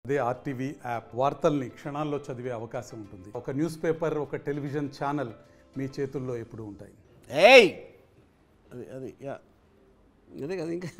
అదే RTV app వార్తల్ని క్షణాల్లో చదివే అవకాశం ఉంటుంది ఒక న్యూస్ పేపర్ ఒక టెలివిజన్ ఛానల్ మీ చేతుల్లో ఎప్పుడూ ఉంటాయి ఏయ్ అది అది యా అదే కదా ఇంకా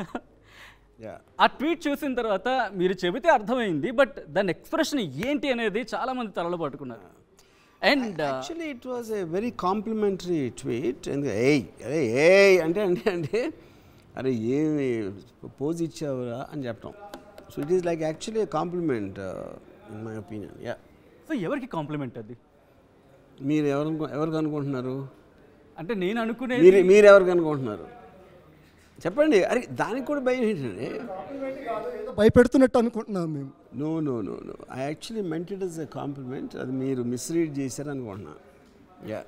యా ఆ ట్వీట్ చూసిన తర్వాత మీరు చెబితే అర్థమైంది బట్ దాని ఎక్స్ప్రెషన్ ఏంటి అనేది చాలా మంది తలలు పట్టుకున్నారు and actually it was a very complimentary tweet ఎందుకంటే ఏయ్ అరే ఏయ్ అంటే అంటే అంటే అరే ఏమి పోజ్ ఇచ్చావురా అని చెప్పడం so it is like actually compliment in my opinion yeah so ఎవరికి కాంప్లిమెంట్ అది మీరు ఎవరు ఎవరికి అనుకుంటున్నారు అంటే నేను అనుకునేది మీరు మీరు ఎవరికి అనుకుంటున్నారు చెప్పండి అరే దానికి కూడా భయం ఏంటండి ఏదో భయపెడుతున్నట్టు అనుకుంటున్నాం మేము no no no no I actually meant it is a compliment అది మీరు మిస్రీడ్ చేశారు అనుకుంటున్నాను యా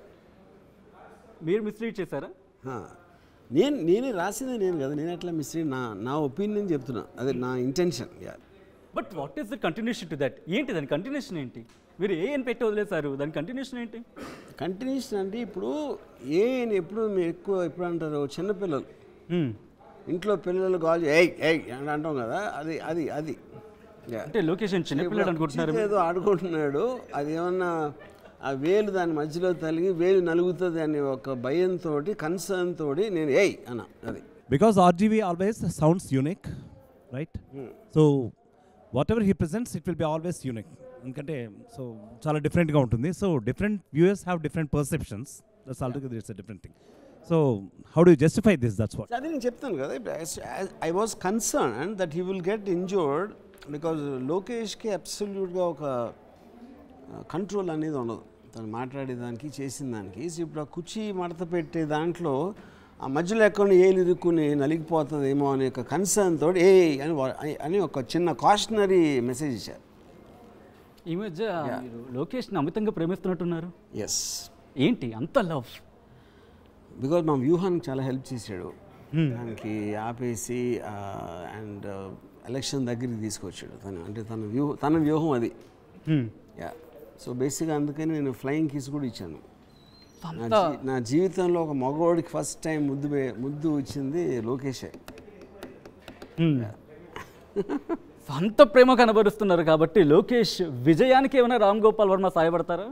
మీరు మిస్లీడ్ చేశారా నేను నేనే రాసింది నేను కదా నేను ఎట్లా మిస్రీడ్ నా నా ఒపీనియన్ చెప్తున్నా అదే నా intention yeah but what is the continuation to that ఏంటి దాని కంటిన్యూషన్ ఏంటి మీరు ఏ అని పెట్టి వదిలేశారు దాని కంటిన్యూషన్ ఏంటి కంటిన్యూషన్ అంటే ఇప్పుడు ఏ అని ఎప్పుడు మీరు ఎక్కువ ఎప్పుడు అంటారు చిన్నపిల్లలు Hmm. ఇంట్లో పిల్లలు కాల్ ఏయ్ ఏయ్ అని అంటాం కదా అది అది అది Yeah. అంటే లొకేషన్ చిన్నపిల్లడు అనుకుంటున్నారు కుర్చీతో ఏదో ఆడుకుంటున్నాడు అది ఏమన్నా ఆ వేలు దాని మధ్యలో తలిగి వేలు నలుగుతుంది అనే ఒక భయంతో కన్సర్న్ తోటి నేను ఏయ్ అన్న అది Because RGV always sounds unique, right? So whatever he presents, it will be always unique. ఎందుకంటే సో చాలా డిఫరెంట్గా ఉంటుంది so different viewers have different perceptions that's altogether it's a different thing so how do justify this that's what అది నేను చెప్తాను కదా I was concern that he will get injured because లోకేష్కి అబ్సల్యూట్గా ఒక కంట్రోల్ అనేది ఉండదు తను మాట్లాడేదానికి చేసిన దానికి సో ఇప్పుడు ఆ కుర్చీ మడత పెట్టే దాంట్లో ఆ మధ్యలో ఎక్కడ ఏలు ఇరుక్కుని నలిగిపోతుందేమో అనే ఒక కన్సర్న్ తోటి ఏ అని వా- అని- అని ఒక చిన్న కాషనరీ మెసేజ్ ఇచ్చారు ఈ మధ్య మీరు లోకేష్ని అమితంగా ప్రేమిస్తున్నట్టున్నారు ఎస్ ఏంటి అంత లవ్ బికాజ్ మా వ్యూహానికి చాలా హెల్ప్ చేశాడు దానికి ఆపేసి అండ్ ఎలక్షన్ దగ్గరికి తీసుకొచ్చాడు తను అంటే తన వ్యూ తన వ్యూహం అది యా సో బేసిక్గా అందుకని నేను ఫ్లయింగ్ కిస్ కూడా ఇచ్చాను నా జీ- నా జీవితంలో ఒక మగవాడికి ఫస్ట్ టైం ముద్దు వే- ముద్దు ఇచ్చింది లోకేషే అంత ప్రేమ కనబరుస్తున్నారు కాబట్టి లోకేష్ విజయానికి ఏమైనా రామ్ గోపాల్ వర్మ సాయపడతారా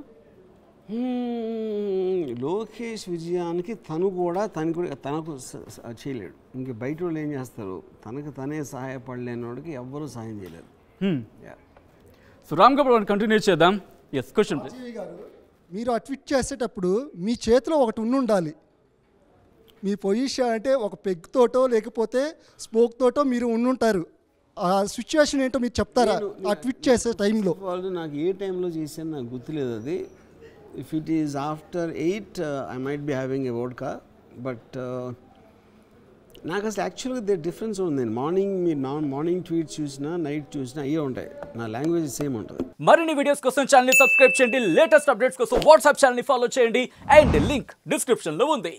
Hmm, లోకేష్ విజయానికి తను కూడా తను కూడా తనకు స- స- చేయలేడు ఇంక బయట వాళ్ళు ఏం చేస్తారు తనకు తనే సహాయపడలేని వాడికి ఎవ్వరూ సహాయం చేయలేరు yeah so Ram Gopal Varma continue చేద్దాం ఎస్ క్వశ్చన్ ప్లీజ్ రాజీవ్ గారు మీరు ఆ ట్వీట్ చేసేటప్పుడు మీ చేతిలో ఒకటి ఉండి ఉండాలి మీ పొజిషన్ అంటే ఒక పెగ్ తోటో లేకపోతే స్మోక్ తోటో మీరు ఉండుంటారు ఆ సిచ్యువేషన్ ఏంటో మీరు చెప్తారా ఆ ట్వీట్ చేసే టైంలో వాళ్ళు నాకు ఏ టైంలో చేశాను నాకు గుర్తులేదు అది if it is after eight I might be having a vodka but నాకు అసలు యాక్చువల్గా దే డిఫరెన్స్ ఉంది మార్నింగ్ మీరు నా మార్నింగ్ ట్వీట్స్ చూసినా నైట్ చూసినా అయ్యే ఉంటాయి నా లాంగ్వేజ్ సేమ్ ఉంటుంది మరిన్ని వీడియోస్ కోసం ఛానల్ సబ్స్క్రైబ్ చేయండి లేటెస్ట్ అప్డేట్స్ కోసం వాట్సాప్ ఛానల్ ఫాలో చేయండి అండ్ లింక్ డిస్క్రిప్షన్ లో ఉంది